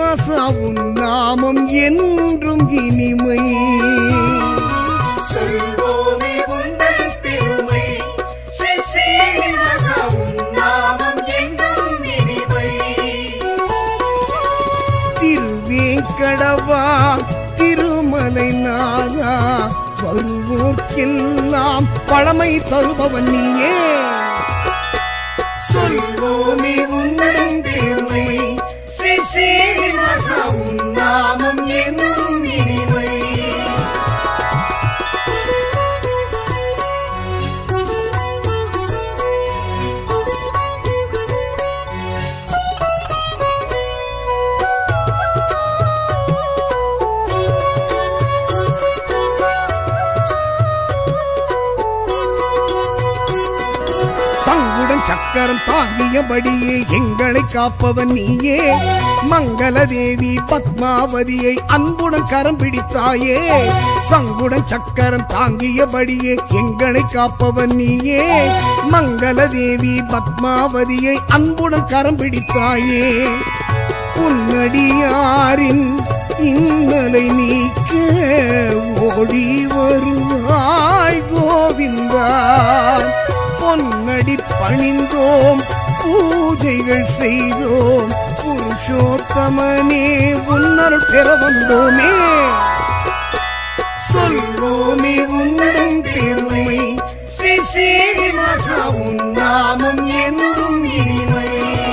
ஸ்ரீனிவாசா உன் நாமம் என்றும் இனிமை சொல்வோமே உந்தன் பெருமை ஸ்ரீ ஸ்ரீனிவாசா உன் நாமம் என்றும் இனிமை திருவேங்கடவா திருமலை நாதா வருவோர்க்கெல்லாம் பழமை தருபவன் நீயே சொல்வோமே உந்தன் பெருமை ஸ்ரீ ஸ்ரீனிவாசா உன் நாமம் என்றும் இனிமை சங்குடன் சக்கரம் தாங்கியபடியே எங்களை காப்பவன் நீயே மங்கள தேவி பத்மாவதியை அன்புடன் கரம் பிடித்தாயே சங்குடன் சக்கரம் தாங்கியபடியே எங்களை காப்பவன் நீயே மங்கள தேவி பத்மாவதியை அன்புடன் கரம் பிடித்தாயே உன்னடியாரின் இன்னலை நீக்க ஓடி வருவாய் கோவிந்தா பொன்னடி பணிந்தோம் பூஜைகள் செய்தோம் புருஷோத்தமனே உன்னருள் பெற வந்தோமே சொல்வோமே உந்தன் பெருமை ஸ்ரீ ஸ்ரீனிவாசா உன் நாமம் என்றும் இனிமை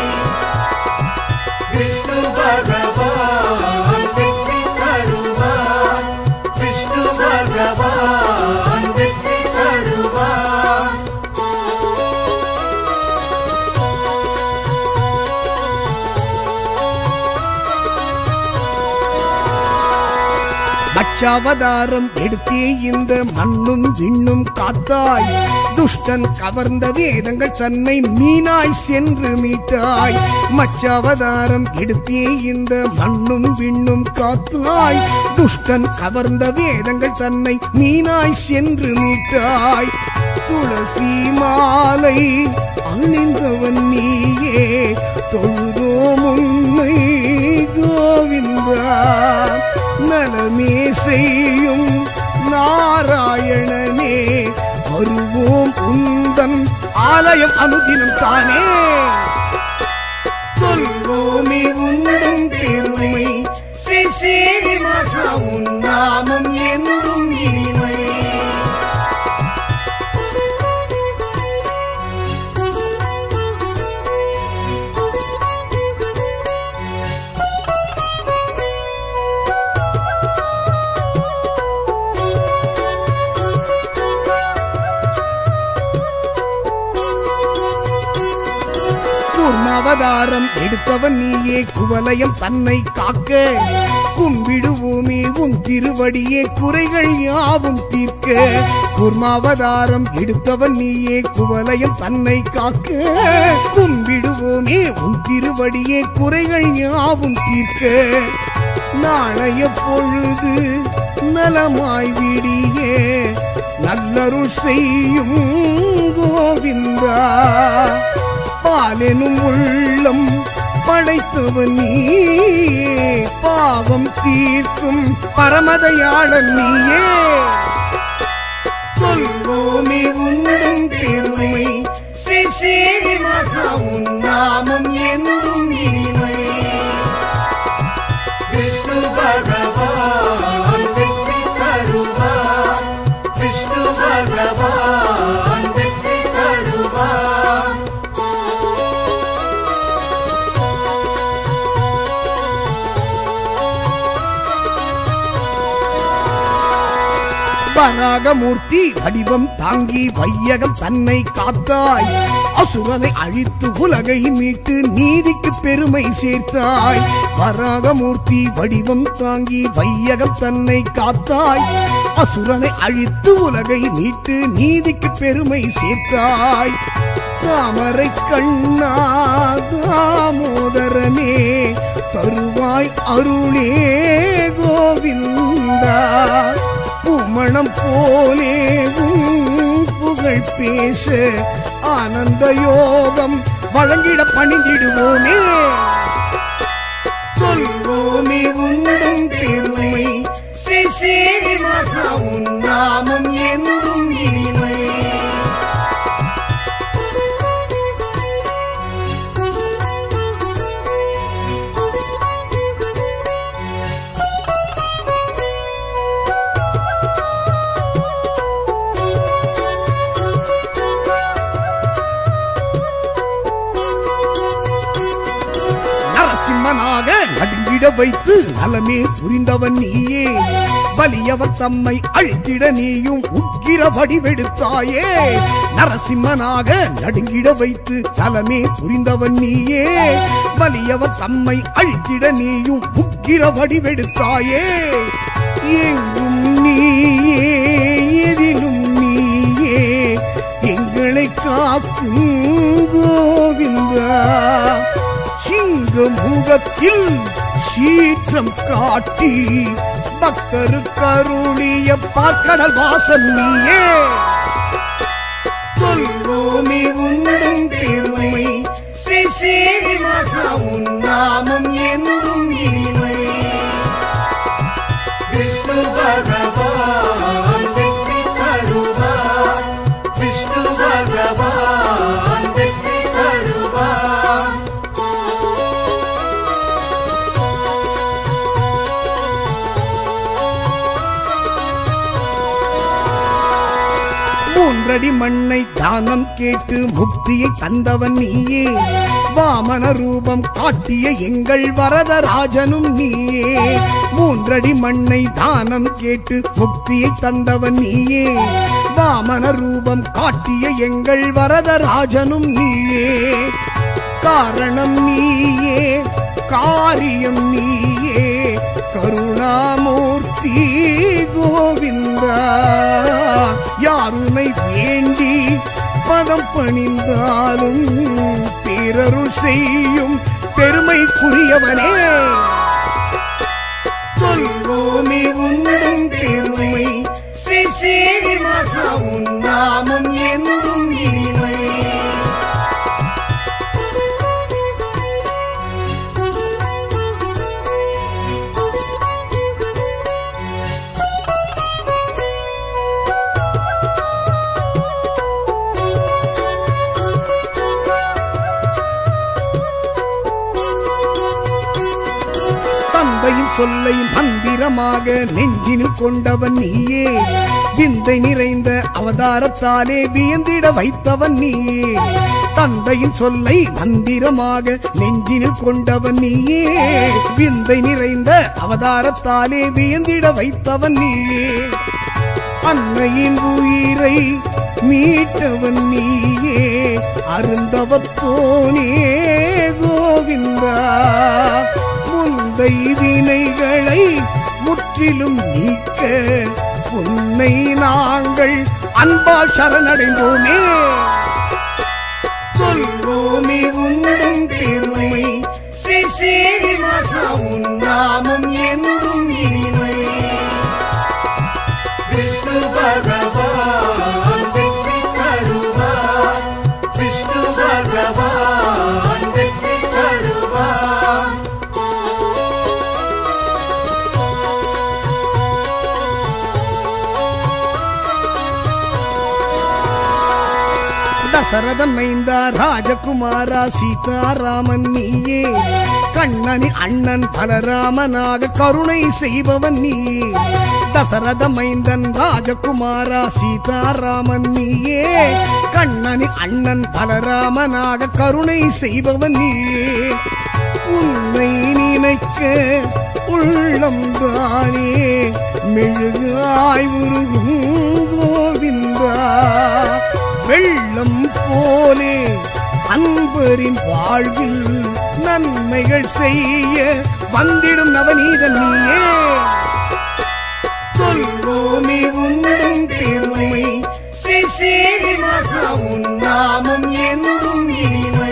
விஷ்ணு பகவான் வெற்றி தருவார் விஷ்ணு பகவான் வெற்றி தருவார் அச்சாவதாரம் எடுத்தே இந்த மண்ணும் விண்ணும் காத்தாய் துஷ்டன் கவர்ந்த வேதங்கள் தன்னை மீனாய் சென்று மீட்டாய் மச்சாவதாரம் எடுத்தே இந்த மண்ணும் விண்ணும் காத்தாய் துஷ்டன் கவர்ந்த வேதங்கள் தன்னை மீனாய் சென்று மீட்டாய் துளசி மாலை அணிந்தவன் நீயே தொழுதோம் உன்னை கோவிந்தா நலமே செய்யும் நாராயணனே வருவோம் உந்தன் ஆலயம் அனுதினம் தானே சொல்வோமே உந்தன் பெருமை ஸ்ரீ ஸ்ரீனிவாசா உன் நாமம் என்றும் இனிமை கூர்மாவதாரம் எடுத்தவன் நீயே குவலயம் தன்னை காக்க கும்பிடுவோமே உன் திருவடியே குறைகள் யாவும் தீர்க்க கூர்மாவதாரம் எடுத்தவன் நீயே குவலயம் தன்னை காக்க கும்பிடுவோமே உன் திருவடியே குறைகள் யாவும் தீர்க்க நாளைய பொழுது நலமாய் விடியே நல்லருள் செய்யும் கோவிந்தா பாலெனும் உள்ளம் படைத்தவன் நீயே பாவம் தீர்க்கும் பரமதையாளன் நீயே சொல்வோமே உந்தன் பெருமை ஸ்ரீ ஸ்ரீனிவாசா உன் நாமம் என்றும் இனிமை விஷ்ணு பகவான் வெற்றி தருவார் விஷ்ணு பகவான் வெற்றி தருவார் வராகமூர்த்தி வடிவம் தாங்கி வையகம் தன்னை காத்தாய் அசுரனை அழித்து உலகை மீட்டு நீதிக்கு பெருமை சேர்த்தாய் வராகமூர்த்தி வடிவம் தாங்கி வையகம் தன்னை காத்தாய் அசுரனை அழித்து உலகை மீட்டு நீதிக்கு பெருமை சேர்த்தாய் தாமரை கண்ணா தாமோதரனே தருவாய் அருளே கோவிந்தா பூமணம் போலே உன் புகழ் பேச ஆனந்த யோகம் வழங்கிட பணிந்திடுவோமே சொல்வோம் சொல்வோமே உந்தம் பெருமை ஸ்ரீ சீனிவாசா உன் நாமம் என்றும் இனிமை நரசிம்மனாக நடுங்கிட வைத்து நலமே புரிந்தவன் நீயே வலியவர் தம்மை அழித்திட நீயும் உக்கிர வடிவெடுத்தாயே நரசிம்மனாக நடுங்கிட வைத்து நலமே புரிந்தவன் நீயே வலியவர் தம்மை அழித்திட நீயும் உக்கிர வடிவெடுத்தாயே எங்கும் நீயே எதிலும் நீயே எங்களை காக்கும் கோவிந்தா சிங்க முகத்தில் சீற்றம் காட்டி பக்தருக்கு அருளிய பார்க்கடல் வாசன் நீயே சொல்வோமே உந்தம் பெருமை ஸ்ரீ சீனிவாசா உன் நாமம் என்றும் இனிமை விஷ்ணு பகவான் வெற்றி தருவார் விஷ்ணு பகவான் வெற்றி தருவார் மூன்றடி மண்ணை தானம் கேட்டு முக்தியை தந்தவன் நீயே வாமன ரூபம் காட்டிய எங்கள் வரதராஜனும் நீயே மூன்றடி மண்ணை தானம் கேட்டு முக்தியை தந்தவன் நீயே வாமன ரூபம் காட்டிய எங்கள் வரதராஜனும் நீயே காரணம் நீயே காரியம் நீயே கருணாமூர்த்தி கோவிந்தா யாருனை வேண்டி பதம் பணிந்தாலும் பிறருள் செய்யும் பெருமைக்குரியவனே சொல்வோமே உந்தம் பெருமை ஸ்ரீ சீனிவாசா உன் நாமம் என்றும் இனிமை தந்தையின் சொல்லை மந்திரமாக நெஞ்சினில் கொண்டவன் நீயே விந்தை நிறைந்த அவதாரத்தாலே வியந்திட வைத்தவன் நீயே தந்தையின் சொல்லை மந்திரமாக நெஞ்சினில் கொண்டவன் நீயே விந்தை நிறைந்த அவதாரத்தாலே வியந்திட வைத்தவன் நீயே அன்னையின் உயிரை மீட்டவன் நீயே அருந்தவத்தோனே கோவிந்தா முந்தை வினைகளை முற்றிலும் நீக்க உன்னை நாங்கள் அன்பால் சரணடைந்தோமே சொல்வோமே உந்தம் பெருமை ஸ்ரீ சீனிவாசா உன் நாமம் என்றும் இனிமை விஷ்ணு பகவான் வெற்றி தருவார் விஷ்ணு பகவான் வெற்றி தருவார் தசரதன் மைந்தா ராஜகுமாரா சீதாராமன் நீயே கண்ணனி அண்ணன் பலராமனாக கருணை செய்பவன் நீயே தசரத மைந்தன் ராஜகுமாரா சீதாராமன் நீயே கண்ணனி அண்ணன் பலராமனாக கருணை செய்பவன் நீயே உன்னை நினைக்க உள்ளம் தானே மெழுகாய் உருகும் கோவிந்தா வெள்ளம் போலே அன்பரின் வாழ்வில் நன்மைகள் செய்ய வந்திடும் நவநீதன் நீயே சொல்வோமே உந்தம் பெருமை ஸ்ரீ சீனிவாசா உன் நாமம் என்றும் இனிமை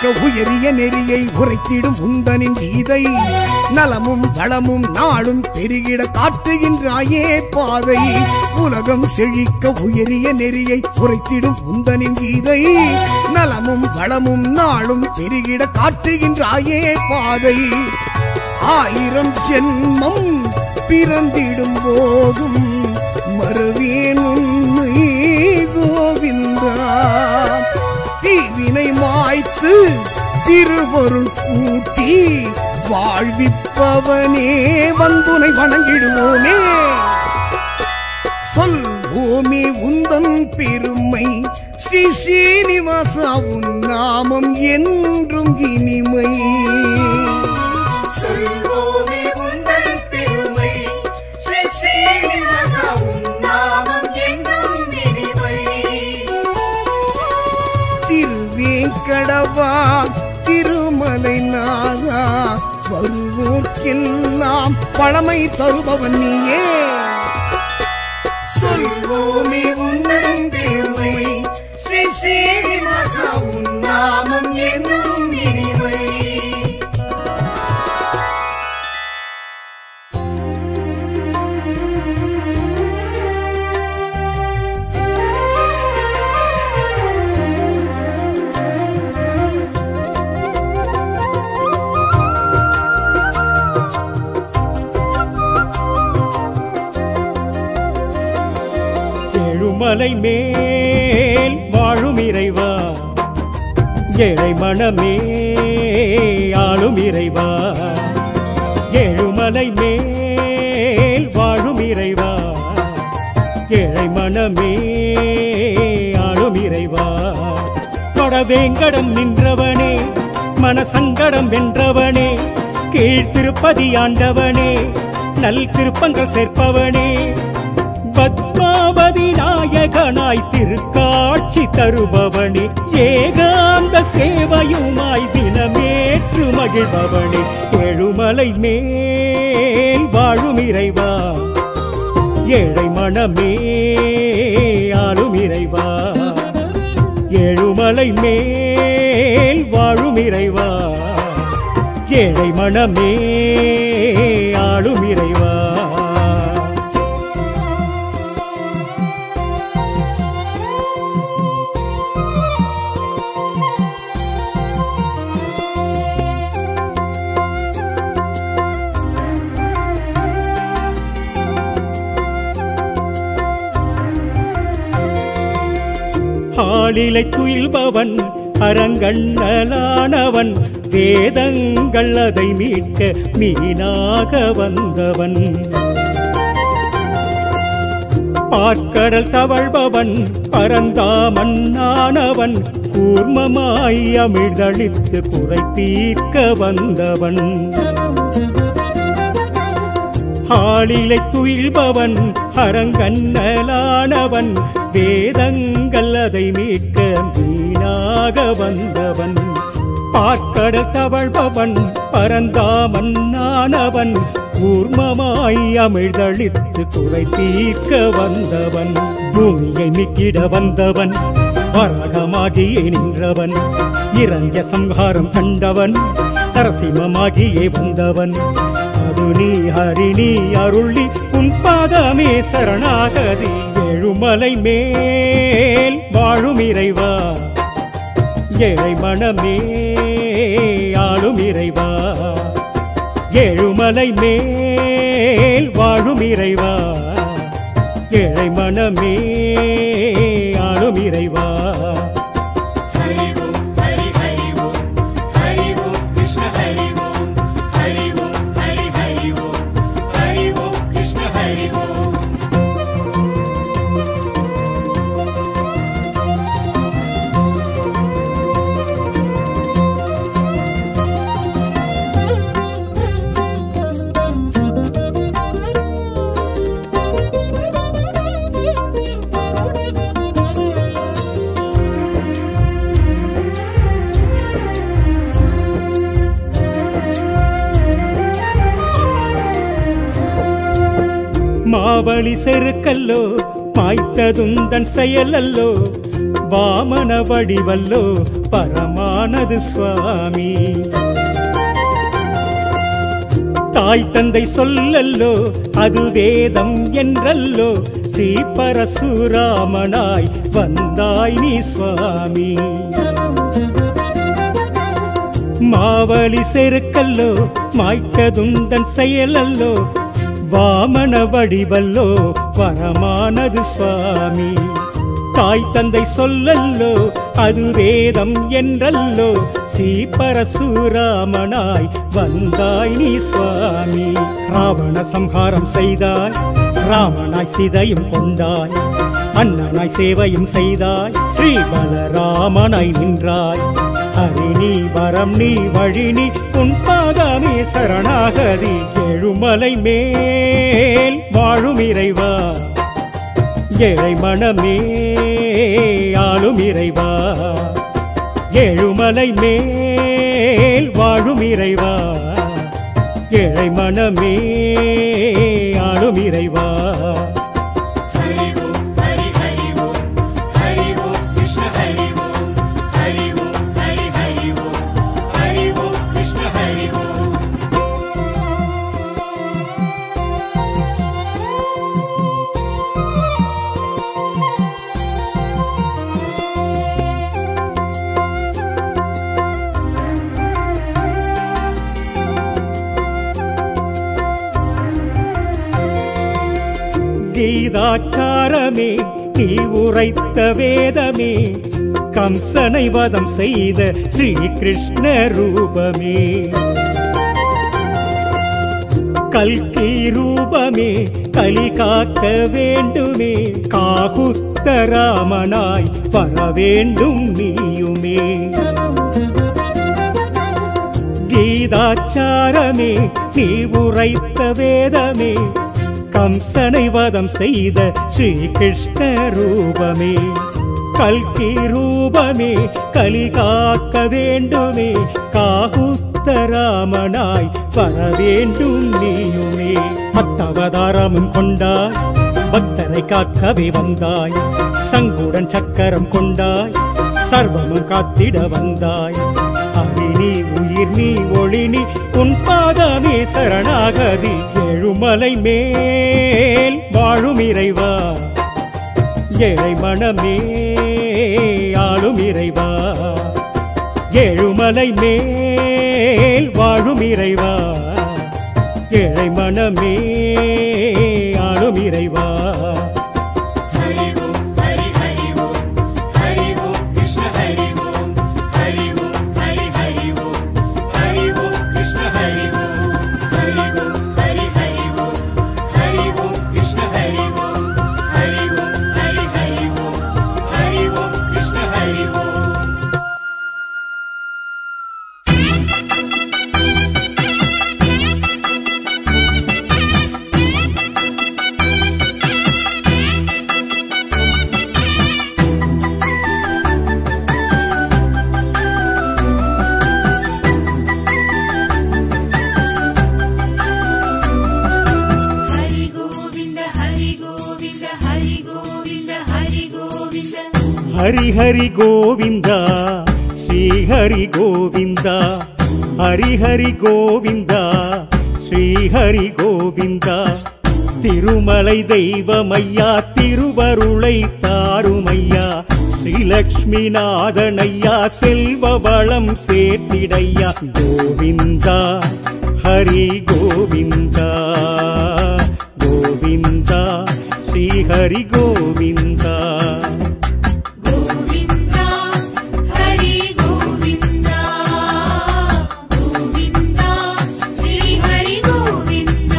உயரிய நெறியை உரைத்திடும் உந்தனின் கீதை நலமும் வளமும் நாளும் பெருகிட காட்டுகின்றாயே பாதை உலகம் செழிக்க உயரிய நெறியை உரைத்திடும் உந்தனின் கீதை நலமும் வளமும் நாளும் பெருகிட காட்டுகின்றாயே பாதை ஆயிரம் ஜென்மம் பிறந்திடும் போதும் மறுவேன் உண்மை கோவிந்தா தீவினை மாய்த்து திருவருள் கூட்டி வாழ்விப்பவனே வந்துனை வணங்கிடுவோமே சொல்வோமே உந்தன் பெருமை ஸ்ரீ ஸ்ரீனிவாசா உன் நாமம் என்றும் இனிமை சொல்வோமே உந்தன் பெருமை ஸ்ரீ ஸ்ரீனிவாசா உன் நாமம் என்றும் இனிமை திருவேங்கடவா திருமலை நாதா வருவோர்க்கெல்லாம் பழமை தருபவன் நீயே சொல்வோமே உந்தன் பெருமை ஸ்ரீ ஸ்ரீனிவாசா உன் நாமம் என்றும் இனிமை எழுமலை மேல் வாழும் இறைவா ஏழை மனமே ஆளும் இறைவா எழுமலை மேல் வாழும் இறைவா ஏழை மனமே ஆளும் இறைவா கொடவேங்கடம் நின்றவனே மனசங்கடம் வென்றவனே கீழ்த்திருப்பதி ஆண்டவனே நல் திருப்பங்கள் சேர்ப்பவனே பத்மாவதி நாயகனாய் திருக்காட்சி தருபவனே ஏகாந்த சேவையுமாய் தினமேற்று மகிழ்பவனே எழுமலை மேல் வாழும் இறைவா ஏழை மனமே ஆளும் இறைவா ஏழுமலை மேல் வாழும் இறைவா ஏழை மனமே ஆளும் இறைவா ஆளிலை துயில்பவன் அரங்கண்ணலானவன் வேதங்கள் அதை மீட்க மீனாக வந்தவன் பார்க்கடல் தவழ்பவன் பரந்தாமன்னானவன் கூர்மமாய் அமிழ்தளித்து குறை தீர்க்க வந்தவன் ஆளிலை துயில்பவன் அரங்கண்ணலானவன் வேதங்கள் அதை மீட்க மீனாக வந்தவன் பார்க்கடல் தவழ்பவன் பரந்தாமன்னானவன் கூர்மமாய் அமிழ்தளித்து குறை தீர்க்க வந்தவன் பூமியை மீட்டிட வந்தவன் வரகமாகியே நின்றவன் இறங்கிய சம்ஹாரம் கண்டவன் நரசிம்மமாகியே வந்தவன் அருணி ஹரிணி அருளி உன் பாதமே சரணாகதி எழுமலை மேல் வாழும் இறைவா ஏழை மனமே ஆளும் இறைவா ஏழுமலை மேல் வாழும் இறைவா ஏழை மனமே ஆளும் இறைவா ஹரி ஓம் ஹரி ஹரி ஓம் ஹரி ஓம் கிருஷ்ண ஹரி ஓம் ஹரி ஓம் ஹரி ஹரி ஓம் ஹரி ஓம் கிருஷ்ண ஹரி ஓம் மாவழி செருக்கல்லோ மாய்த்ததுந்தன் செயலல்லோ வாமன வடிவல்லோ பரமானது சுவாமி தாய் தந்தை சொல்லல்லோ அது வேதம் என்றல்லோ ஸ்ரீ பரசுராமனாய் வந்தாய் நீ சுவாமி மாவலி செருக்கல்லோ மாய்க்கதுந்தன் செயலல்லோ வாமன வடிவல்லோ வரமானது சுவாமி தாய் தந்தை சொல்லல்லோ அது வேதம் என்றல்லோ ஸ்ரீ பரசுராமனாய் வந்தாய் நீ சுவாமி ராவண சம்ஹாரம் செய்தாய் ராமனாய் சிதையும் கொண்டாய் அண்ணனாய் சேவையும் செய்தாய் ஸ்ரீ பலராமனாய் நின்றாய் ஹரி நீ வரம் நீ வழி நீ உன் பாதமே சரணாகதி எழுமலை மேல் வாழும் இறைவா ஏழை மனமே ஆளும் இறைவா ஏழுமலை மேல் வாழும் இறைவா ஏழை மனமே ஆளும் இறைவா हरि ओम हरि हरि ओम हरि ओम कृष्ण हरि ओम हरि ओम हरि हरि ओम हरि ओम कृष्ण हरि ओम கீதாச்சாரமே நீ உரைத்த வேதமே கம்சனை வதம் செய்த ஸ்ரீ கிருஷ்ண ரூபமே கல்கி ரூபமே கலி காக்க வேண்டுமே காகுத்த ராமனாய் வர வேண்டும் நீயுமே கீதாச்சாரமே நீ உரைத்த வேதமே கம்சனை வதம் செய்த ஸ்ரீ கிருஷ்ண ரூபமே கல்கி ரூபமே கலி காக்க வேண்டுமே காகுஸ்த ராமனாய் வர வேண்டும் நீயுமே மத்தவதாரமும் கொண்டாய் பக்தரை காக்கவே வந்தாய் சங்குடன் சக்கரம் கொண்டாய் சர்வமும் காத்திட வந்தாய் அரிணி உயிர் நீ ஒளி நீ உன் பாதமே சரணாகதி எழுமலை மேல் வாழும் இறைவா ஏழை மனமே ஆளும் இறைவா ஏழுமலை மேல் வாழும் இறைவா ஏழை மனமே ஆளும் இறைவா हरि ओम हरि हरि ओम हरि ओम कृष्ण हरि ओम हरि ओम हरि हरि ओम हरि ओम कृष्ण हरि ओम हरि ओम हरि हरि ओम हरि ओम कृष्ण हरि ओम हरि ओम हरि हरि ओम हरि ओम कृष्ण हरि ओम हरि गोविन्द हरि गोविन्द हरि गोविन्द हरि गोविन्द ஹரி ஹரி கோவிந்தா ஸ்ரீ ஹரி கோவிந்தா ஹரி ஹரி கோவிந்தா ஸ்ரீ ஹரி கோவிந்தா திருமலை தெய்வமையா திருவருளை தாருமையா ஸ்ரீலக்ஷ்மி நாதனையா செல்வ வளம் சேர்த்திடையா கோவிந்தா ஹரி கோவிந்தா கோவிந்தா ஸ்ரீ ஹரி கோவிந்தா गोविन्द हरि गोविन्द गोविन्द श्रीहरि गोविन्द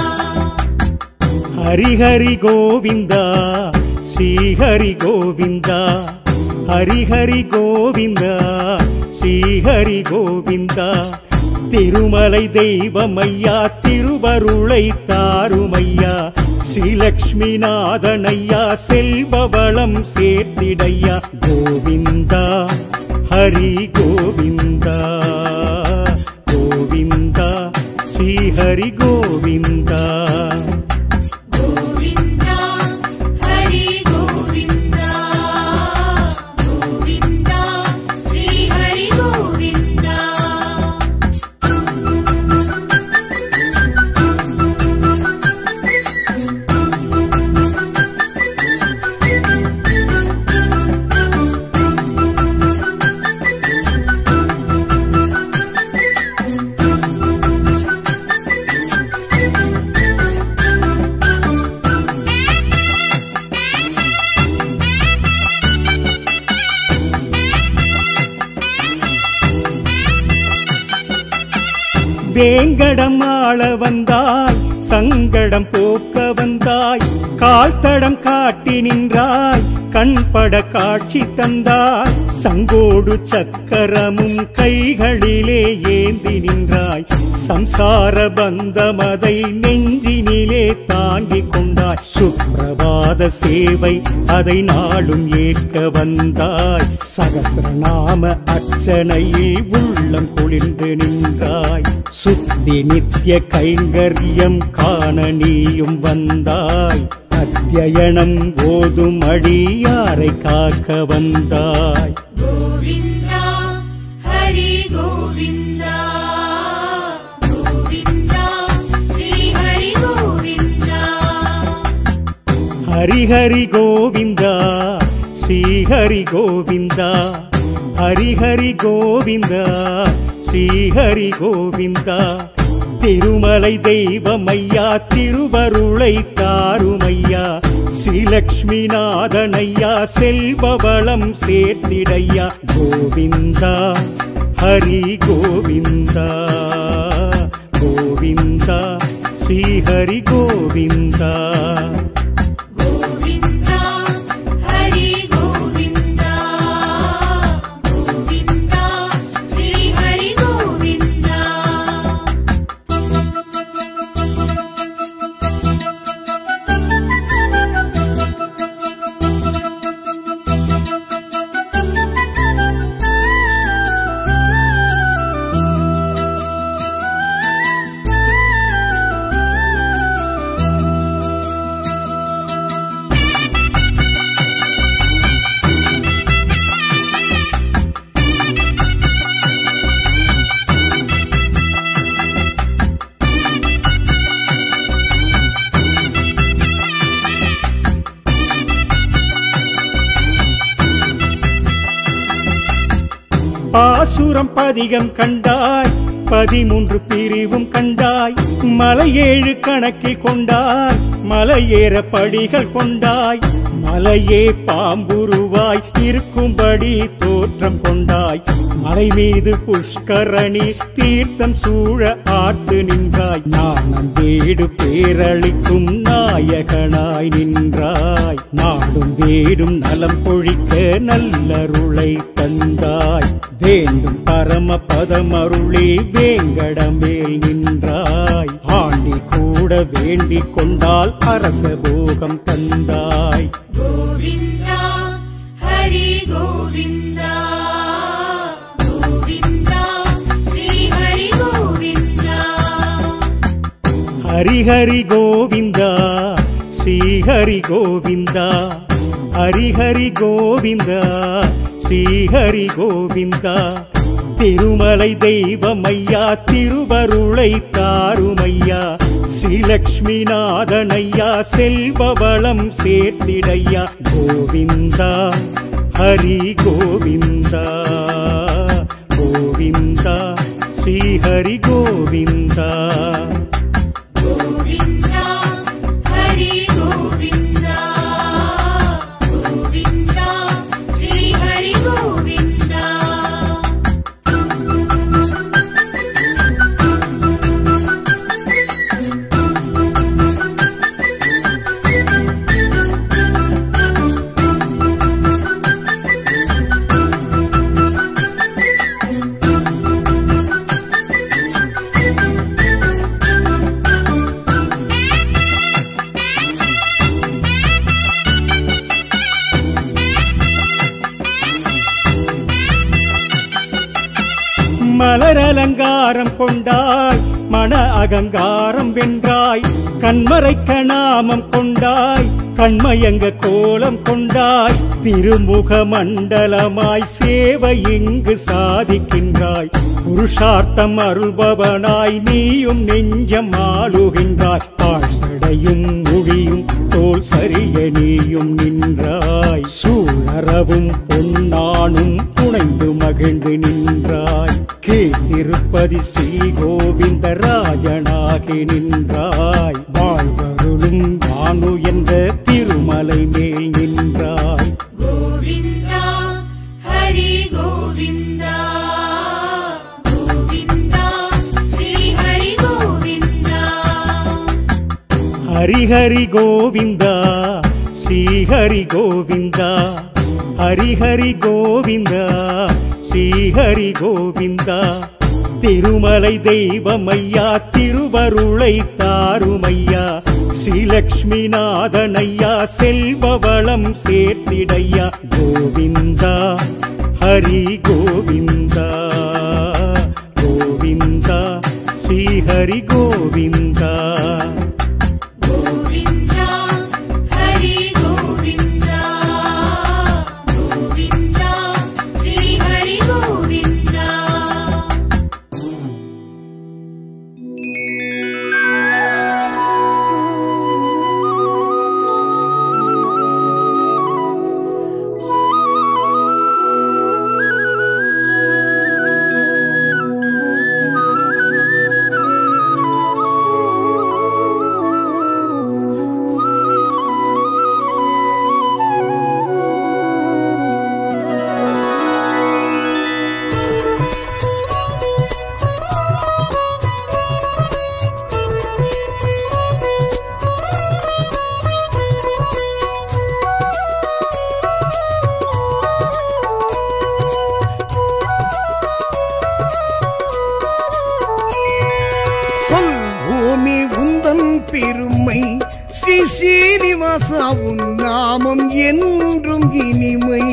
ஹரி ஹரி கோவிந்தா ஸ்ரீ ஹரி கோவிந்தா ஹரி ஹரி கோவிந்தா ஸ்ரீ ஹரி கோவிந்தா திருமலை தெய்வமையா திருவருளை தாருமையா ஸ்ரீலக்ஷ்மி நாதனையா செல்வ வளம் சேர்த்திடையா கோவிந்தா ஹரி கோவிந்தா கோவிந்தா ஸ்ரீ ஹரி கோவிந்தா गोविन्द हरि गोविन्द गोविन्द श्रीहरि வேங்கடம் ஆள வந்தாய் சங்கடம் போக்க வந்தாய் கால் தடம் காட்டி நின்றாய் கண்பட காட்சி தந்தாய் சங்கோடு சக்கரமும் கைகளிலே ஏந்தி நின்றாய் சம்சார பந்தமதை நெஞ்சினிலே தாங்கிக் கொண்டாய் சுப்பிரபாத சேவை அதை நாளும் ஏற்க வந்தாய் சகசிரநாம அர்ச்சனையில் உள்ளம் குளிர்ந்து நின்றாய் சுத்தி நித்திய கைங்கரியம் காண நீயும் வந்தாய் அத்தியனம் ஓதும் அடியாரை காக்க வந்தாய் गोविन्दा हरि गोविन्दा गोविन्दा श्रीहरि गोविन्दा ஹரிஹரி கோவிந்தா ஸ்ரீஹரி கோவிந்தா ஹரிஹரி கோவிந்தா ஸ்ரீஹரி கோவிந்தா திருமலை தெய்வமையா திருவருளை தாருமையா ஸ்ரீலக்ஷ்மி நாதனையா செல்வவளம் சேர்த்திடையா கோவிந்தா ஹரி கோவிந்தா கோவிந்தா ஸ்ரீஹரி கோவிந்தா गोविन्दा हरि गोविन्दा गोविन्दा श्रीहरि गोविन्दा பாசுரம் பதிகம் கண்டாய் பதிமூன்று பிரிவும் கண்டாய் மலையேழு கணக்கில் கொண்டாய் மலையேற படிகள் கொண்டாய் மலையே பாம்புருவாய் இருக்கும்படி தோற்றம் கொண்டாய் மலை மீது புஷ்கரணி தீர்த்தம் சூழ ஆர்த்து நின்றாய் ஞானம் வீடு பேரளிக்கும் நாயகனாய் நின்றாய் நாடும் வீடும் நலம் பொழிக்க நல்லருளை தந்தாய் வேண்டும் பரம பதமருளே வேங்கடமேல் நின்றாய் ஆண்டி கூட வேண்டிக் கொண்டால் அரச போகம் தந்தாய் गोविन्दा हरि गोविन्दा गोविन्दा श्रीहरि गोविन्दा ஹரிஹரி கோவிந்தா ஸ்ரீஹரி கோவிந்தா ஹரிஹரி கோவிந்தா ஸ்ரீஹரி கோவிந்தா திருமலை தெய்வமையா திருவருளை தாருமையா ஸ்ரீலக்ஷ்மி நாதனையா செல்வவளம் சேர்த்திடையா கோவிந்தா ஹரி கோவிந்தா கோவிந்தா ஸ்ரீஹரி கோவிந்தா गोविन्दा हरि गोविन्दा गोविन्दा श्रीहरि गोविन्दा மலர் அலங்காரம் கொண்டாய் மன அகங்காரம் வென்றாய் கண்மறைக்க நாமம் கொண்டாய் கண்மயங்க கோலம் கொண்டாய் திருமுக மண்டலமாய் சேவை இங்கு சாதிக்கின்றாய் புருஷார்த்தம் அருள்பவனாய் நீயும் நெஞ்சம் ஆளுகின்றாய் பாழ்சடையும் மொழியும் தோல் சரிய நீயும் நின்றாய் சூழறவும் பொன்னானும் புனைந்து மகிழ்ந்து நின்றாய் கீழ்த்திருப்பதி ஸ்ரீ கோவிந்த ராஜனாகி நின்றாய் வாழ்வருளும் வானு என்ற திருமலை மேல் நின்றாய் गोविन्दा हरि गोविन्दा गोविन्दा श्रीहरि ஹரிஹரி கோவிந்தா ஸ்ரீஹரி கோவிந்தா ஹரிஹரி கோவிந்தா ஸ்ரீஹரி கோவிந்தா திருமலை தெய்வமையா திருவருளை தாருமையா ஸ்ரீலக்ஷ்மி நாதனையா செல்வவளம் சேர்த்திடையா கோவிந்தா ஹரி கோவிந்தா கோவிந்தா ஸ்ரீஹரி கோவிந்தா गोविन्दा हरि गोविन्दा गोविन्दा श्रीहरि गोविन्दा சொல் பூமி உந்தன் பெருமை ஸ்ரீ சீனிவாசா உன் நாமம் என்றும் இனிமை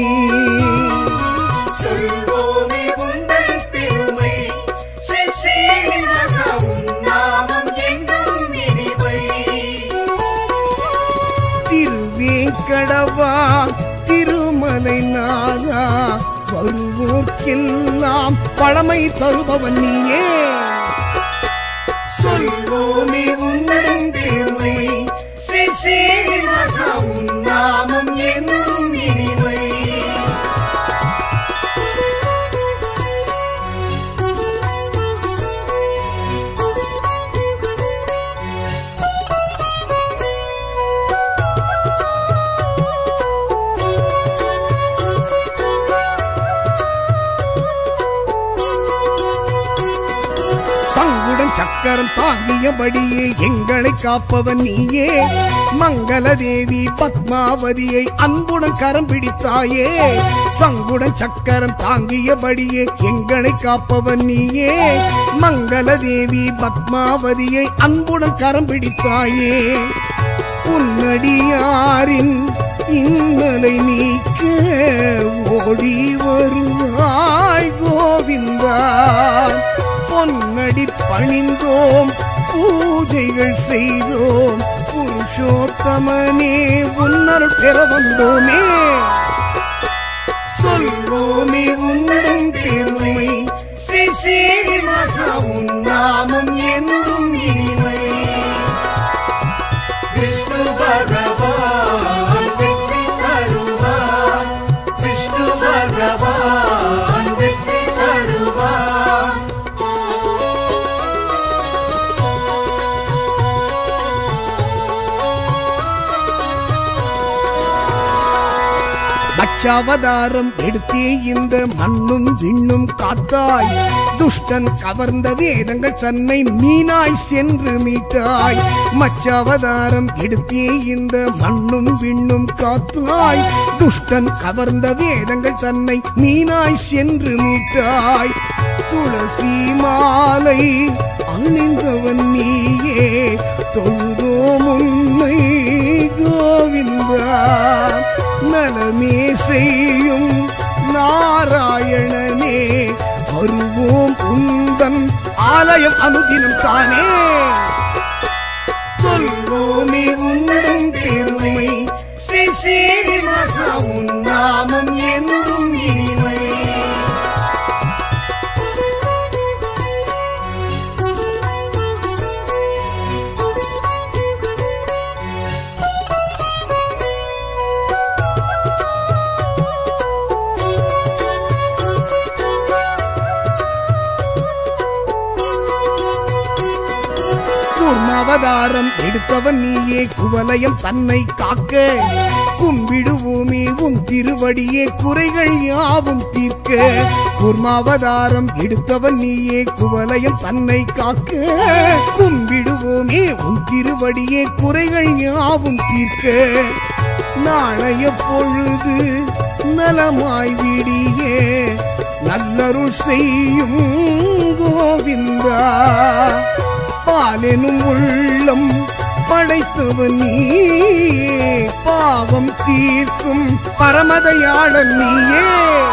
சொல்வோமே உந்தன் பெருமை ஸ்ரீ ஸ்ரீனிவாசா உன் நாமம் என்றும் இனிமை திருவேங்கடவா திருமலை நாதா வருவோர்க்கெல்லாம் பழமை தருபவன் நீயே சொல்வோமே உந்தன் பெருமை ஸ்ரீ சீனிவாசா உன் நாமம் என்றும் இனிமை சங்குடன் சக்கரம் தாங்கியபடியே எங்களை காப்பவன் நீயே மங்கள தேவி பத்மாவதியை அன்புடன் கரம் பிடித்தாயே சங்குடன் சக்கரம் தாங்கியபடியே எங்களை காப்பவன் நீயே மங்கள தேவி பத்மாவதியை அன்புடன் கரம் பிடித்தாயே உன்னடியாரின் இன்னலை நீக்க ஓடி வருவாய் கோவிந்தா பொன்னடி பணிந்தோம் பூஜைகள் செய்தோம் புருஷோத்தமனே உன்னருள் பெற வந்தோமே சொல்வோமே உந்தன் பெருமை ஸ்ரீ சீனிவாசா உன் நாமம் என்றும் இனிமை விஷ்ணு பகவான் வெற்றி தருவார் விஷ்ணு பகவான் வெற்றி தருவார் பட்சாவதாரம் எடுத்தே இந்த மண்ணும் விண்ணும் காத்தாய் துஷ்டன் கவர்ந்த வேதங்கள் தன்னை மீனாய் சென்று மீட்டாய் மச்சாவதாரம் எடுத்தே இந்த மண்ணும் விண்ணும் காத்தாய் துஷ்டன் கவர்ந்த வேதங்கள் தன்னை மீனாய் சென்று மீட்டாய் துளசி மாலை அணிந்தவன் நீயே தொழுதோம் உன்னை கோவிந்தா நலமே செய்யும் நாராயணனே வருவோம் உந்தன் ஆலயம் அனுதினம் தானே சொல்வோமே உந்தன் பெருமை ஸ்ரீ சீனிவாசா உன் நாமம் என்றும் இனிமை கூர்மாவதாரம் எடுத்தவன் நீயே குவலயம் தன்னை காக்க கும்பிடுவோமே உன் திருவடியே குறைகள் யாவும் தீர்க்க கூர்மாவதாரம் எடுத்தவன் நீயே குவலயம் தன்னை காக்க கும்பிடுவோமே உன் திருவடியே குறைகள் யாவும் தீர்க்க நாளைய பொழுது நலமாய் விடியே நல்லருள் செய்யும் கோவிந்தா பாலெனும் உள்ளம் படைத்தவன் நீயே பாவம் தீர்க்கும் பரமதையாளன் நீயே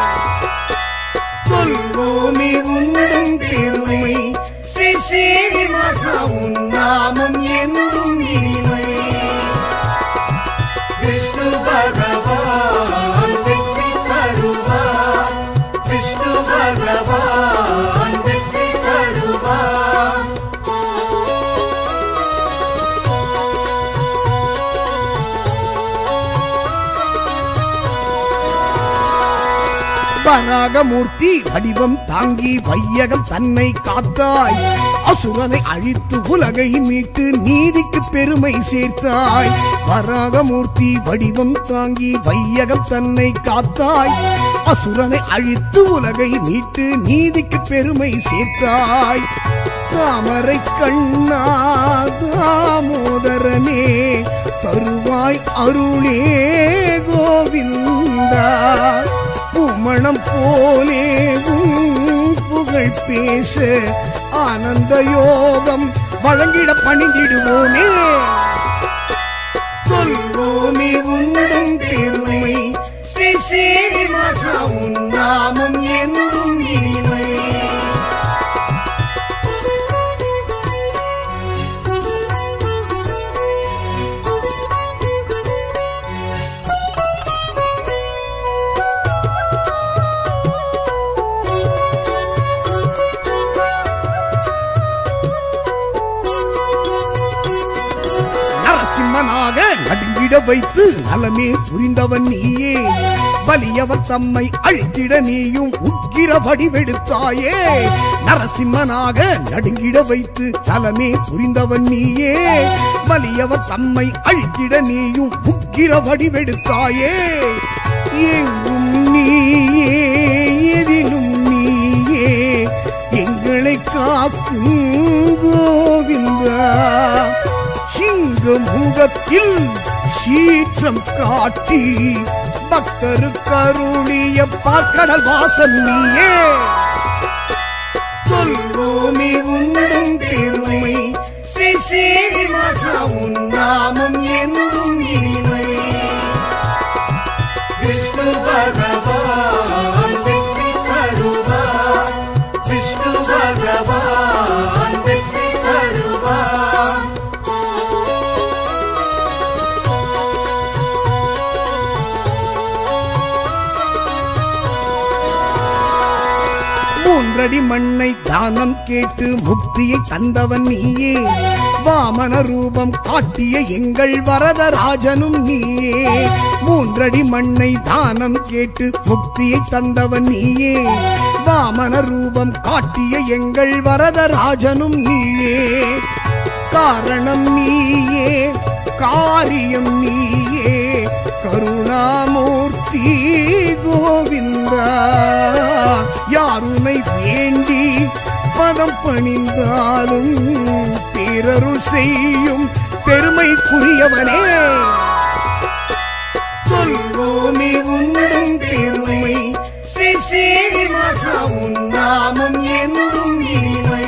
சொல்வோமே உந்தன் பெருமை ஸ்ரீ சீனிவாசா உன் நாமம் என்றும் இனிமை விஷ்ணு பகவான் வெற்றி தருவார் விஷ்ணு பகவான் வெற்றி தருவார் வராகமூர்த்தி வடிவம் தாங்கி வையகம் தன்னை காத்தாய் அசுரனை அழித்து உலகை மீட்டு நீதிக்கு பெருமை சேர்த்தாய் வராகமூர்த்தி வடிவம் தாங்கி வையகம் தன்னை காத்தாய் அசுரனை அழித்து உலகை மீட்டு நீதிக்கு பெருமை சேர்த்தாய் தாமரை கண்ணா தாமோதரனே தருவாய் அருளே கோவிந்தா பூமணம் போலே உன் புகழ் பேச ஆனந்த யோகம் வழங்கிட பணிந்திடுவோமே சொல்வோமே உந்தன் பெருமை ஸ்ரீ சீனிவாசா உன் நாமம் என்றும் இனிமை நரசிம்மனாக நடுங்கிட வைத்து நலமே புரிந்தவன் நீயே வலியவர் தம்மை அழித்திட நீயும் உக்கிர வடிவெடுத்தாயே நரசிம்மனாக நடுங்கிட வைத்து நலமே புரிந்தவன் நீயே வலியவர் தம்மை அழித்திட நீயும் உக்கிர வடிவெடுத்தாயே எங்கும் நீயே எதிலும் நீயே எங்களை காக்கும் கோவிந்தா சிங்க முகத்தில் சீற்றம் காட்டி பக்தருக்கருளிய பார்க்கடல் வாசன் நீயே சொல்வோமே உந்தன் பெருமை ஸ்ரீ சீனிவாசா உன் நாமம் என்றும் இனிமை விஷ்ணு பகவான் வெற்றி தருவார் விஷ்ணு பகவான் வெற்றி தருவார் மூன்றடி மண்ணை தானம் கேட்டு முக்தியை தந்தவன் நீயே வாமன ரூபம் காட்டிய எங்கள் வரதராஜனும் நீயே மூன்றடி மண்ணை தானம் கேட்டு முக்தியை தந்தவன் நீயே வாமன ரூபம் காட்டிய எங்கள் வரதராஜனும் நீயே காரணம் நீயே காரியம் நீயே கருணாமூர்த்தி கோவிந்தா யாருனை வேண்டி பதம் பணிந்தாலும் பிறருள் செய்யும் பெருமைக்குரியவனே சொல்வோமே உந்தன் பெருமை ஸ்ரீ சீனிவாசா உன் நாமம் என்றும் இனிமை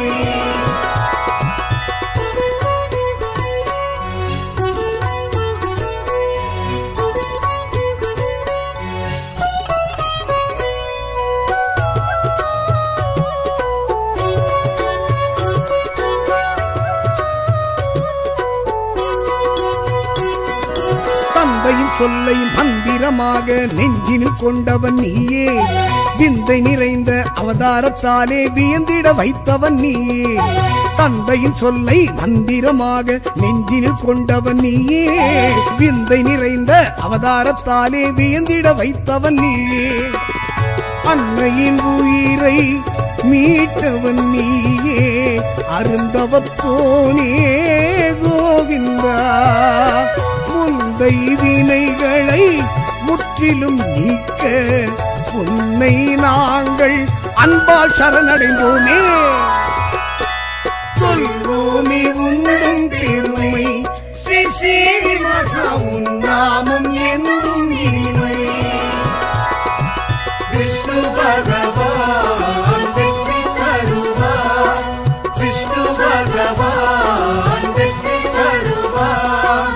தந்தையின் சொல்லை மந்திரமாக நெஞ்சினில் கொண்டவன் நீயே விந்தை நிறைந்த அவதாரத்தாலே வியந்திட வைத்தவன் நீயே தந்தையின் சொல்லை மந்திரமாக நெஞ்சினில் கொண்டவன் நீயே விந்தை நிறைந்த அவதாரத்தாலே வியந்திட வைத்தவன் நீயே அன்னையின் உயிரை மீட்டவன் நீயே அருந்தவத்தோனே கோவிந்தா முந்தை வினைகளை முற்றிலும் நீக்க உன்னை நாங்கள் அன்பால் சரணடைந்தோமே சொல்வோமே உந்தன் பெருமை நாமம் என்றும் இனிமை விஷ்ணு பகவான் வெற்றி தருவார் விஷ்ணு பகவான் வெற்றி தருவார்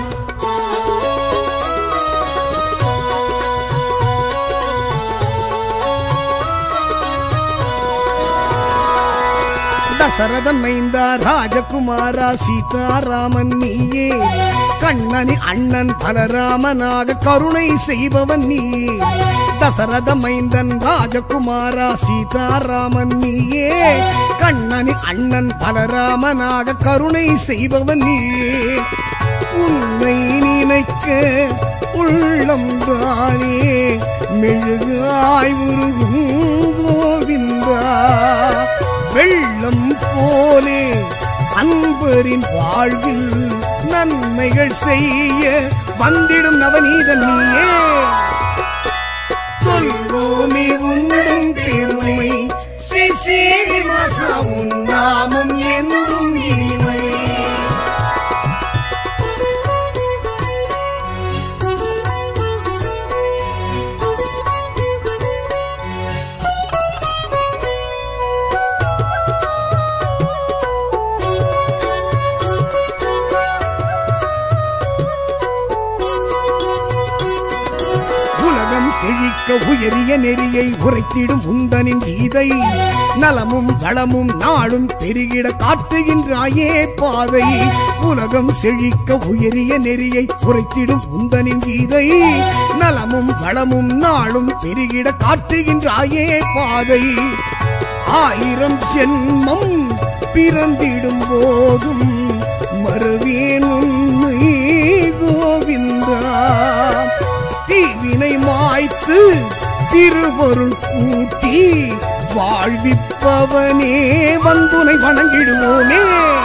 தசரதன் மைந்தா ராஜகுமாரா சீதாராமன் நீயே கண்ணனி அண்ணன் பலராமனாக கருணை செய்பவன் நீயே தசரத மைந்தன் ராஜகுமாரா சீதாராமன் நீயே கண்ணனி அண்ணன் பலராமனாக கருணை செய்பவன் நீயே உன்னை நினைக்க உள்ளம் தானே மெழுகாய் உருகும் கோவிந்தா வெள்ளம் போலே அன்பரின் வாழ்வில் நன்மைகள் செய்ய வந்திடும் நவநீதன் நீயே சொல்வோமே உந்தன் பெருமை ஸ்ரீ சீனிவாசா உன் நாமம் என்றும் இனிமை உலகம் செழிக்க உயரிய நெறியை உரைத்திடும் உந்தனின் கீதை நலமும் வளமும் நாளும் பெருகிட காட்டுகின்றாயே பாதை உலகம் செழிக்க உயரிய நெறியை உரைத்திடும் உந்தனின் கீதை நலமும் வளமும் நாளும் பெருகிட காட்டுகின்றாயே பாதை ஆயிரம் ஜென்மம் பிறந்திடும் போதும் மறுவேன் உண்மை கோவிந்தா தீவினை மாய்த்து திருவருள் கூட்டி வாழ்விப்பவனே வந்துனை வணங்கிடுவோமே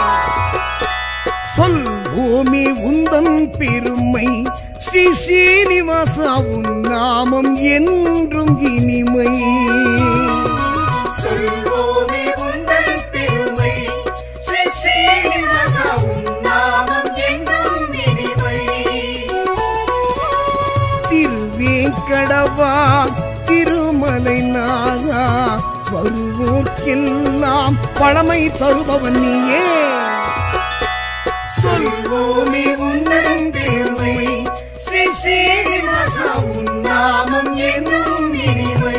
சொல்வோமே உந்தன் பெருமை ஸ்ரீ ஸ்ரீனிவாசா உன் நாமம் என்றும் இனிமை சொல்வோமே உந்தன் பெருமை ஸ்ரீ ஸ்ரீனிவாசா உன் நாமம் என்றும் இனிமை திருவேங்கடவா திருமலை நாதா வருவோர்க்கெல்லாம் பழமை தருபவன் நீயே சொல்வோமே உந்தன் பெருமை ஸ்ரீ ஸ்ரீனிவாசா உன் நாமம் என்றும் இனிமை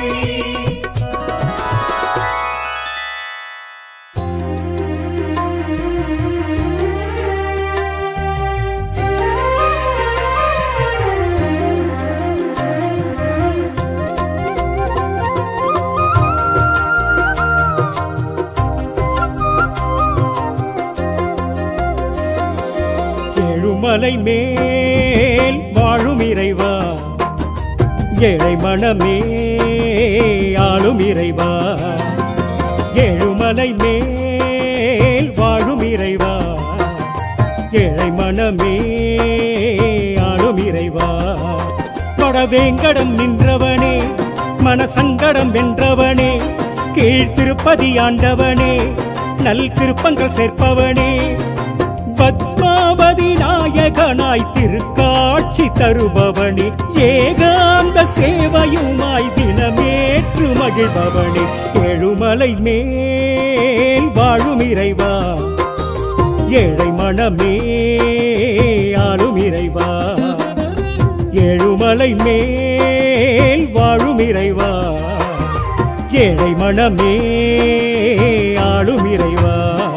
ஏழுமலை மேல் வாழும் இறைவா ஏழை மனமே ஆளும் இறைவா ஏழுமலை மேல் வாழும் இறைவா ஏழை மனமே ஆளும் இறைவா கொடவேங்கடம் நின்றவனே மனசங்கடம் வென்றவனே கீழ்த்திருப்பதி ஆண்டவனே நல் திருப்பங்கள் சேர்ப்பவனே பத்மாவதி நாயகனாய் திருக்காட்சி தருபவனே ஏகாந்த சேவையுமாய் தினமேற்று மகிழ்பவனே ஏழுமலை மேல் வாழும் இறைவா ஏழை மனமே ஆளும் இறைவா ஏழுமலை மேல் வாழும் இறைவா ஏழை மனமே ஆளும் இறைவா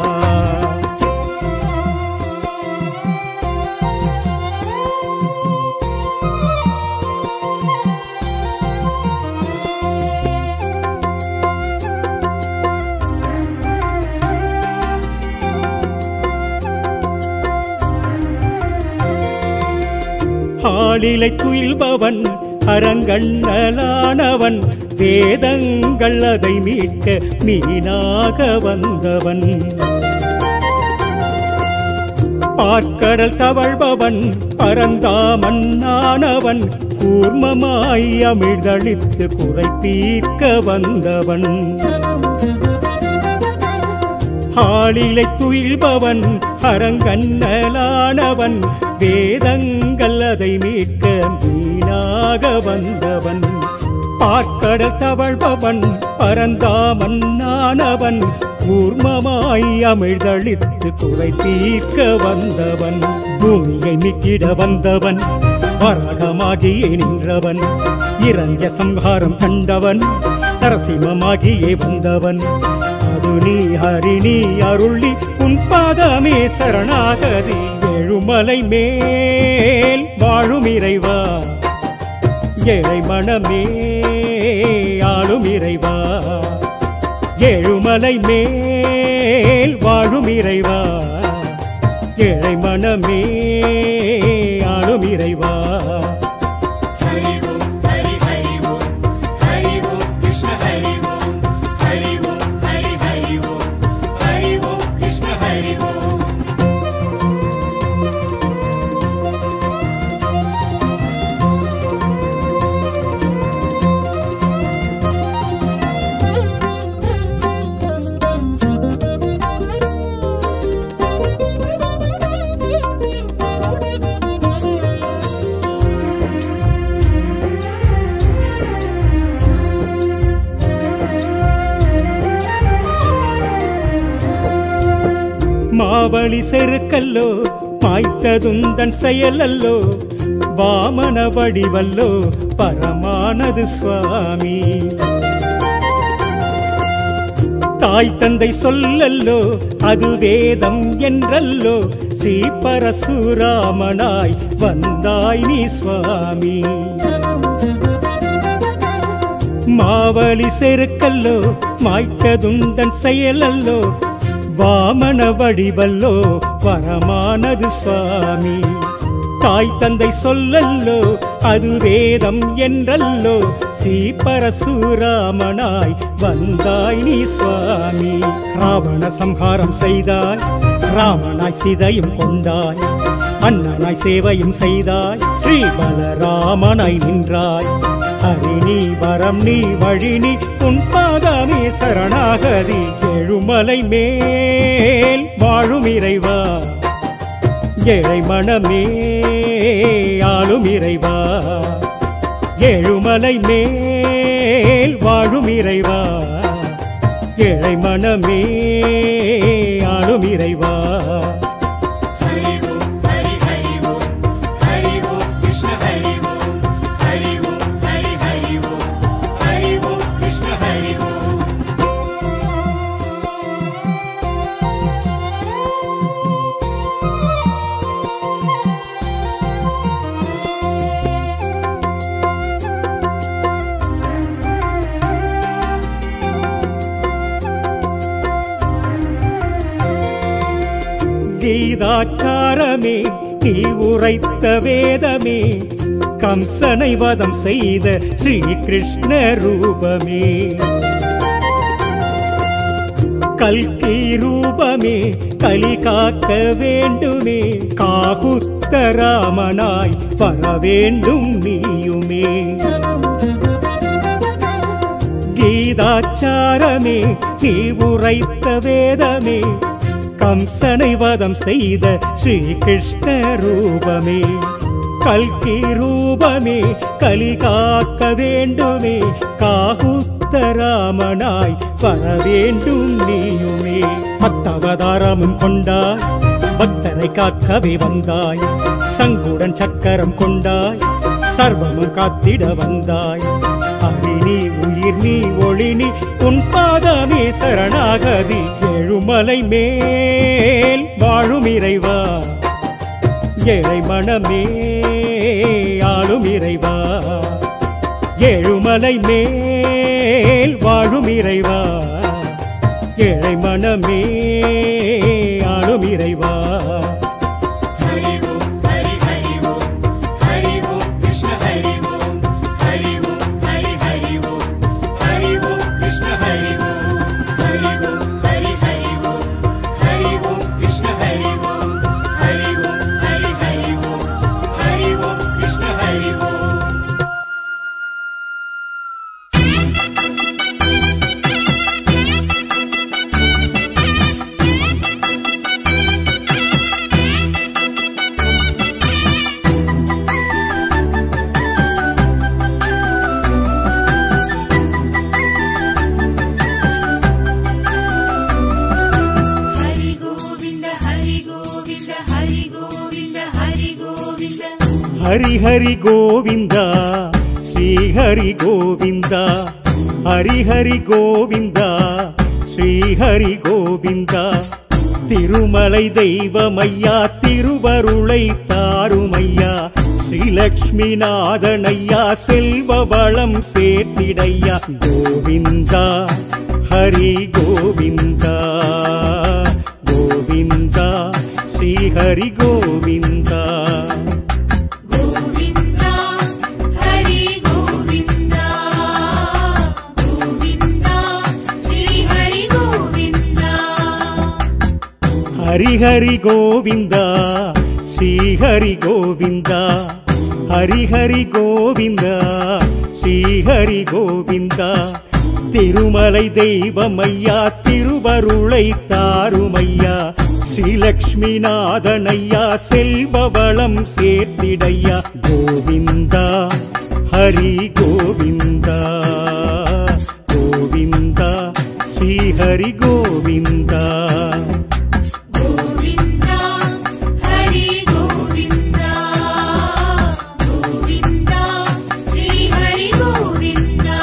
ஆளிலை துயில்பவன் அரங்கண்ணலானவன் வேதங்கள் அதை மீட்க மீனாக வந்தவன் பார்க்கடல் தவழ்பவன் பரந்தாமன்னானவன் கூர்மமாய் அமிழ்தளித்து குறை தீர்க்க வந்தவன் ஆளிலை துயில்பவன் அரங்கன்னலானவன் வேதங்கள் அதை மீட்க மீனாக வந்தவன் பார்க்கடல் தவழ்பவன் பரந்தாமன் நானவன் கூர்மமாய் அமிழ்தளித்து குறை தீர்க்க வந்தவன் பூமியை மீட்டிட வந்தவன் வரகமாகியே நின்றவன் இறங்க சம்ஹாரம் கண்டவன் நரசிம்மமாகியே வந்தவன் அது நீ ஹரி நீ அருளி உன் பாதமே சரணாகதி எழுமலை மேல் வாழும் இறைவா ஏழை மனமே ஆளும் இறைவா ஏழுமலை மேல் வாழும் இறைவா ஏழை மனமே ஆளும் இறைவா हरि ओम हरि हरि ओम हरि ओम कृष्ण हरि ओम हरि ओम हरि हरि ओम हरि ओम कृष्ण हरि ओम மாவழி செருக்கல்லோ மாய்த்ததுந்தன் செயலல்லோ வாமன வடிவல்லோ பரமானது சுவாமி தாய் தந்தை சொல்லல்லோ அது வேதம் என்றல்லோ ஸ்ரீ பரசுராமனாய் வந்தாய் நீ சுவாமி மாவலி செருக்கல்லோ மாய்க்கதுந்தன் செயலல்லோ வாமன வடிவல்லோ பரமானது சுவாமி தாய் தந்தை சொல்லல்லோ அது வேதம் என்றல்லோ ஸ்ரீ பரசுராமனாய் வந்தாய் நீ சுவாமி ராவண சம்ஹாரம் செய்தாய் ராமனாய் சிதையும் கொண்டாய் அண்ணனாய் சேவையும் செய்தாய் ஸ்ரீ பலராமனாய் நின்றாய் ஹரி நீ வரம் நீ வழி நீ உன் பாதமே சரணாகதி எழுமலை மேல் வாழும் இறைவா ஏழை மனமே ஆளும் இறைவா ஏழுமலை மேல் வாழும் இறைவா ஏழை மனமே ஆளும் இறைவா हरि ओम हरि हरि ओम हरि ओम कृष्ण हरि ओम हरि ओम हरि हरि ओम हरि ओम कृष्ण हरि ओम கீதாச்சாரமே நீ உரைத்த வேதமே கம்சனை வதம் செய்த ஸ்ரீ கிருஷ்ண ரூபமே கல்கி ரூபமே கலி காக்க வேண்டுமே காகுத்த ராமனாய் வர வேண்டும் நீயுமே கீதாச்சாரமே நீ உரைத்த வேதமே கம்சனை வதம் செய்த ஸ்ரீ கிருஷ்ண ரூபமே கல்கி ரூபமே கலி காக்க வேண்டுமே காகுத்த ராமனாய் வர வேண்டும் நீயுமே பத்தவதாரமும் கொண்டாய் பக்தரை காக்கவே வந்தாய் சங்குடன் சக்கரம் கொண்டாய் சர்வமும் காத்திட வந்தாய் அரி நீ உயிர் நீ ஒளி நீ உன் பாதமே சரணாகதி எழுமலை மேல் வாழும் இறைவா ஏழை மனமே ஆளும் இறைவா ஏழுமலை மேல் வாழும் இறைவா ஏழை மனமே ஆளும் இறைவா हरि ओम हरि हरि ओम हरि ओम कृष्ण हरि ओम हरि ओम हरि हरि ओम हरि ओम कृष्ण हरि ओम हरि ओम हरि हरि ओम हरि ओम कृष्ण हरि ओम हरि ओम हरि हरि ओम हरि ओम कृष्ण हरि ओम Thank ஹரி ஹரி கோவிந்தா ஸ்ரீ ஹரி கோவிந்தா ஹரி ஹரி கோவிந்தா ஸ்ரீ ஹரி கோவிந்தா திருமலை தெய்வமையா திருவருளை தாருமையா ஸ்ரீலக்ஷ்மி நாதனையா செல்வ வளம் சேர்த்திடையா கோவிந்தா ஹரி கோவிந்தா கோவிந்தா ஸ்ரீ ஹரி கோவிந்தா गोविन्दा हरि गोविन्दा गोविन्दा श्रीहरि गोविन्दा ஹரி ஹரி கோவிந்தா ஸ்ரீ ஹரி கோவிந்தா ஹரி ஹரி கோவிந்தா ஸ்ரீ ஹரி கோவிந்தா திருமலை தெய்வமையா திருவருளை தாருமையா ஸ்ரீலக்ஷ்மி நாதனையா செல்வ வளம் சேர்த்திடையா கோவிந்தா ஹரி கோவிந்தா கோவிந்தா ஸ்ரீ ஹரி கோவிந்தா गोविन्दा हरि गोविन्दा गोविन्दा श्रीहरि गोविन्दा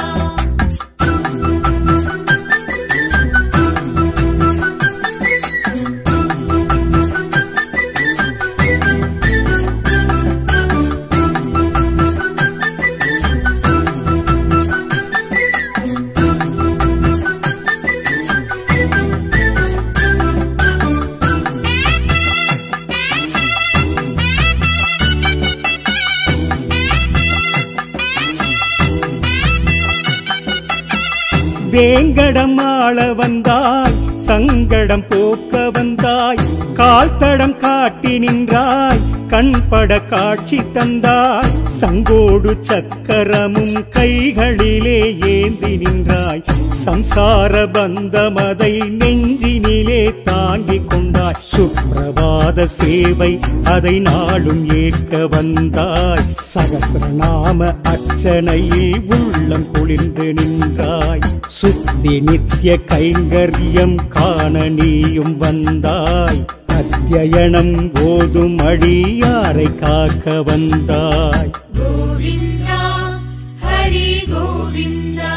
வேங்கடம் ஆள வந்தாய் சங்கடம் போக்க வந்தாய் கால் தடம் காட்டி நின்றாய் கண்பட காட்சி தந்தாய் சங்கோடு சக்கரமும் கைகளிலே ஏந்தி நின்றாய் சம்சார பந்தமதை நெஞ்சினிலே தாங்கிக் கொண்டாய் சுப்பிரபாத சேவை அதை நாளும் ஏற்க வந்தாய் சகசிரநாம அர்ச்சனையில் உள்ளம் குளிர்ந்து நின்றாய் சுத்தி நித்திய கைங்கரியம் காண நீயும் வந்தாய் அத்தியனம் ஓதும் அடியாரை காக்க வந்தாய் गोविन्दा हरि गोविन्दा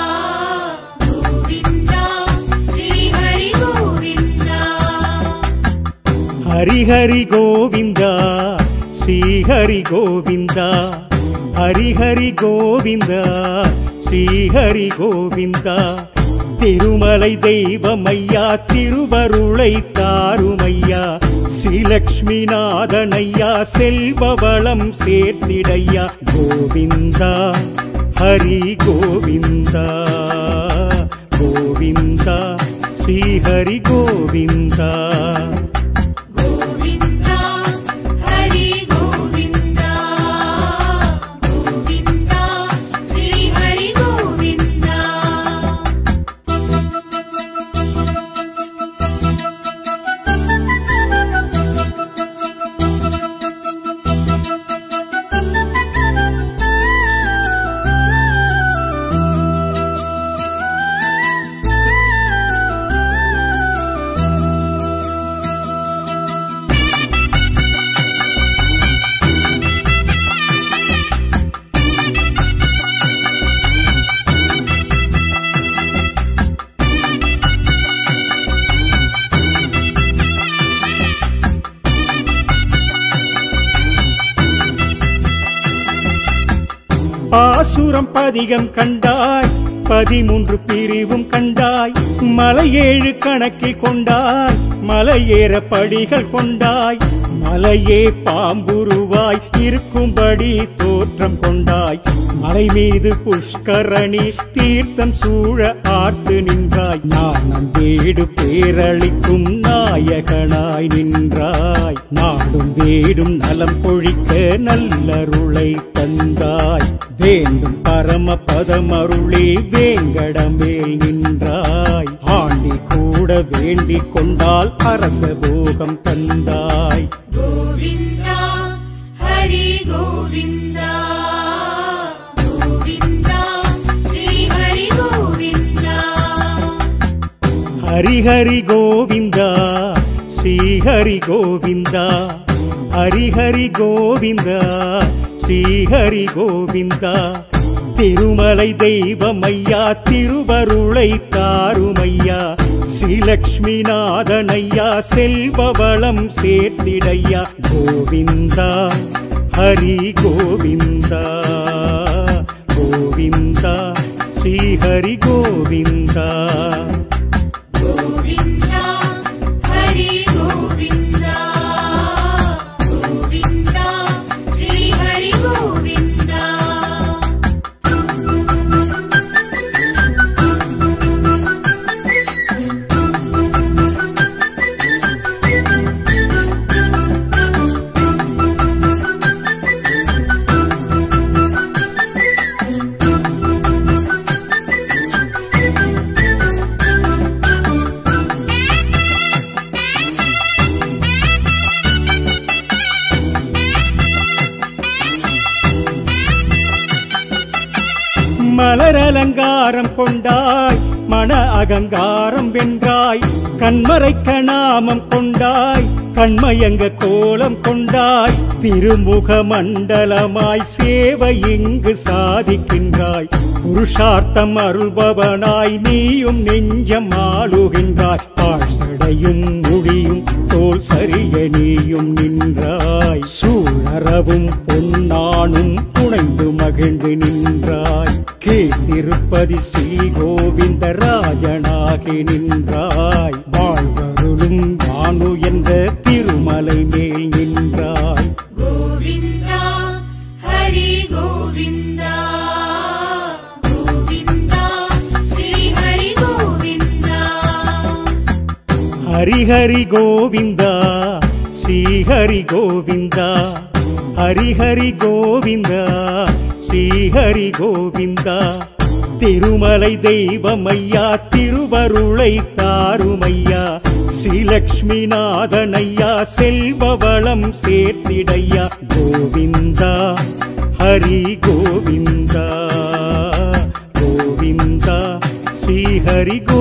गोविन्दा श्रीहरि गोविन्दा ஹரி ஹரி கோவிந்தா ஸ்ரீ ஹரி கோவிந்தா ஹரி ஹரி கோவிந்தா ஸ்ரீ ஹரி கோவிந்தா திருமலை தெய்வமையா திருவருளை தாருமையா ஸ்ரீலக்ஷ்மி நாதனையா செல்வ வளம் சேர்த்திடையா கோவிந்தா ஹரி கோவிந்தா கோவிந்தா ஸ்ரீ ஹரி கோவிந்தா गोविन्दा हरि गोविन्दा गोविन्दा श्रीहरि गोविन्दा பாசுரம் பதிகம் கண்டாய் பதிமூன்று பிரிவும் கண்டாய் மலையேழு கணக்கில் கொண்டாய் மலையேற படிகள் கொண்டாய் மலையே பாம்புருவாய் இருக்கும்படி தோற்றம் கொண்டாய் மலை மீது புஷ்கரணி தீர்த்தம் சூழ ஆர்த்து நின்றாய் ஞானம் வீடு பேரளிக்கும் நாயகனாய் நின்றாய் நாடும் வீடும் நலம் பொழிக்க நல்லருளை தந்தாய் வேண்டும் பரம பதமருளே வேங்கடமேல் நின்றாய் ஆண்டி கூட வேண்டிக் கொண்டால் அரச போகம் தந்தாய் गोविन्दा हरि गोविन्दा गोविन्दा श्रीहरि गोविन्दा ஹரி ஹரி கோவிந்தா ஸ்ரீ ஹரி கோவிந்தா ஹரிஹரி கோவிந்தா ஸ்ரீஹரி கோவிந்தா திருமலை தெய்வமையா திருவருளை தாருமையா ஸ்ரீலக்ஷ்மி நாதனையா செல்வவளம் சேர்த்திடையா கோவிந்தா ஹரி கோவிந்தா கோவிந்தா ஸ்ரீஹரி கோவிந்தா गोविन्दा हरि गोविन्दा गोविन्दा श्रीहरि गोविन्दा மலர் அலங்காரம் கொண்டாய் மன அகங்காரம் வென்றாய் கண்மறைக்க நாமம் கொண்டாய் கண்மயங்க கோலம் கொண்டாய் திருமுக மண்டலமாய் சேவை இங்கு சாதிக்கின்றாய் புருஷார்த்தம் அருள்பவனாய் நீயும் நெஞ்சம் ஆளுகின்றாய் பாழ்சடையும் முடியும் தோல் சரிய நீயும் நின்றாய் சூழறவும் பொன்னானும் புனைந்து மகிழ்ந்து நின்றாய் கீழ்த்திருப்பதி ஸ்ரீ கோவிந்த ராஜனாகி நின்றாய் வாழ்வருளும் வானு என்ற திருமலை மேல் நின்றாய் गोविन्दा हरि गोविन्दा गोविन्दा श्रीहरि गोविन्दा ஹரிஹரி கோவிந்தா ஸ்ரீஹரி கோவிந்தா ஹரிஹரி கோவிந்தா ஸ்ரீஹரி கோவிந்தா திருமலை தெய்வமையா திருவருளை தாருமையா ஸ்ரீலக்ஷ்மி நாதனையா செல்வவளம் சேர்த்திடையா கோவிந்தா ஹரி கோவிந்தா கோவிந்தா ஸ்ரீஹரி